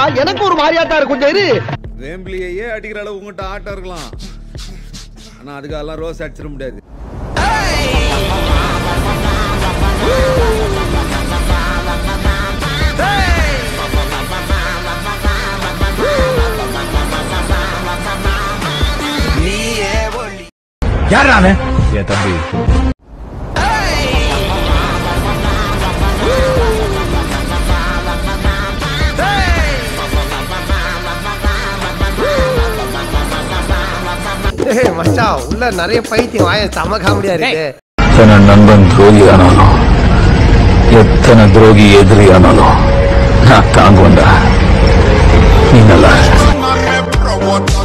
எனக்கு ஒரு மாதிரியாத்தா இருக்கும் கொஞ்சம் இரு வேம்பிலியே அடிக்கிற அளவு உங்ககிட்ட ஆட்டம் இருக்கலாம் ஆனா அதுக்கெல்லாம் ரோஸ் அடிச்சிட முடியாது யார் நானு என் தம்பி ஏய், மச்சான் உள்ள நிறைய பைத்தியம் வாய செம காமெடியா இருக்கு எத்தனை நண்பன் துரோகி ஆனாலும் எத்தனை துரோகி எதிரி ஆனாலும் நான் தாங்குவேன்டா நீ நல்லா இரு.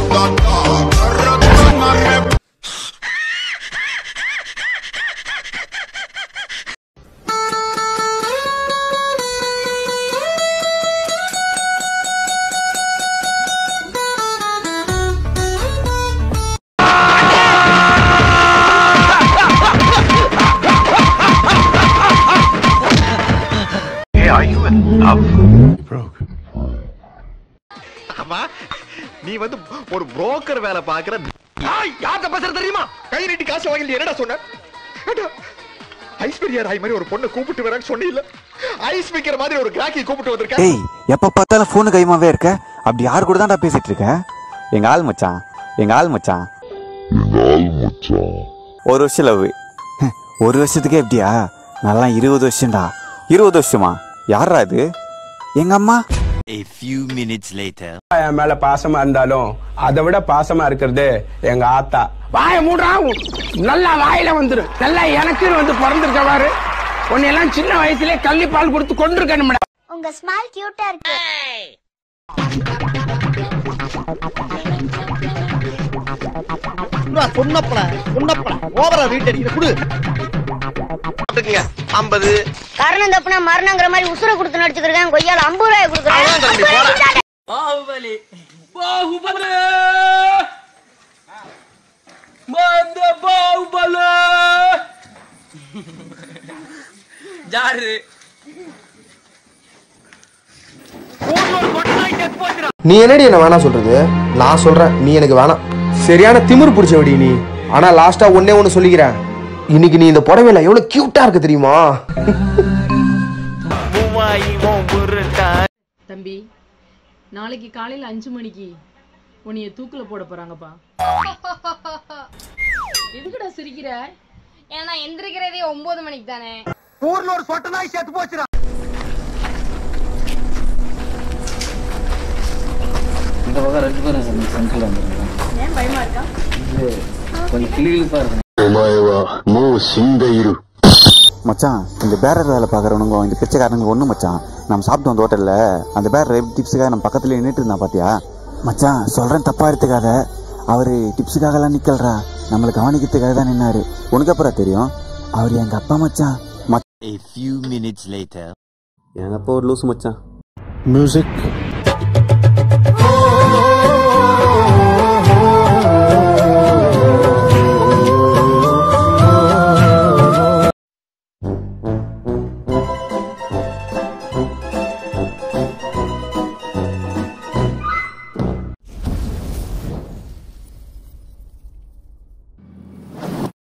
ஆமா நீ வந்து ஒரு புரோக்கர் வேலை பாக்குற யார்கிட்ட பேசுற தெரியுமா கை நீட்டி காசு வாங்கல என்னடா சொன்ன ஐஸ் பெரியார் ஆய் மாதிரி ஒரு பொண்ணை கூப்பிட்டு வரேன்னு சொன்னீல்ல ஐஸ் விக்கிற மாதிரி ஒரு கிராக்கி கூப்பிட்டு வந்திருக்கேன் டேய் எப்ப பார்த்தாலும் போனு கைமாவே இருக்க அப்படி யார் கூட தான்டா பேசிட்டு இருக்க எங்க ஆள் மச்சான் எங்க ஆள் மச்சான் ஒரு வருஷம் லவ் ஒரு வருஷத்துக்கே எப்படியா நல்லா இருபது வருஷம்டா இருபது வருஷமா யாரா இது எங்க அம்மா என் மேல பாசமா இருந்தாலும் அதை விட பாசமா இருக்கிறது எங்க ஆத்தா வாய மூடுறா நல்லா வாயில வந்துரும் நல்லா எனக்குன்னு வந்து பிறந்திருக்க பாரு உன்னையெல்லாம் சின்ன வயசுலயே கள்ளி பால் கொடுத்து கொண்டிருக்கணும் உங்க ஸ்மைல் கியூட்டா இருக்கு சொன்னப்பட சொன்னப்பட ஓவரா வீட்டு அடிக்கிற குடு ஐம்பது கரணம் தப்புனா மரணங்கிற மாதிரி உசுர கொடுத்து நடிச்சுக்கிறேன் கொய்யால ஐம்பது ரூபாய் கொடுக்குறேன் பாகுபலி பாகுபலி மந்த பாகுபலி யாரு நீ என்னடி என்ன வேணாம் சொல்றது நான் சொல்றேன் நீ எனக்கு வேணாம் சரியான திமிரு பிடிச்சவடி நீ ஆனா லாஸ்டா ஒன்னே ஒண்ணு சொல்லிக்கிறேன் இன்னைக்கு நீ இந்த புடவையில எவ்வளவு கியூட்டா இருக்கு தெரியுமா தம்பி நாளைக்கு காலையில அஞ்சு மணிக்கு உன்னைய தூக்குல போட போறாங்கப்பா எதுக்குடா சிரிக்கிற ஏன்னா எந்திரிக்கிறதே ஒன்பது மணிக்கு தானே ஊர்ல ஒரு சொட்ட நாய் செத்து போச்சுடா இந்த பக்கம் ரெண்டு பேரும் சென்ட்ரல் வந்துருக்கேன் ஏன் பயமா இருக்கா கொஞ்சம் கிளிகளுப்பா இருக்கு மச்சான் இந்த பேரர் வேலை பார்க்குறவனுங்க இந்த பிச்சைக்காரனுங்க ஒன்றும் மச்சான் நம்ம சாப்பிட்டு வந்த ஹோட்டலில் அந்த பேரர் டிப்ஸுக்காக நம்ம பக்கத்துல நின்றுட்டு இருந்தா பாத்தியா மச்சான் சொல்கிறேன் தப்பா எடுத்துக்காத அவர் டிப்ஸுக்காகலாம் நிக்கல்றா நம்மளை கவனிக்கிறதுக்காக தான் நின்னாரு உனக்கு அப்புறம் தெரியும் அவர் எங்க அப்பா மச்சான் எங்க அப்பா ஒரு லூசு மச்சான் மியூசிக்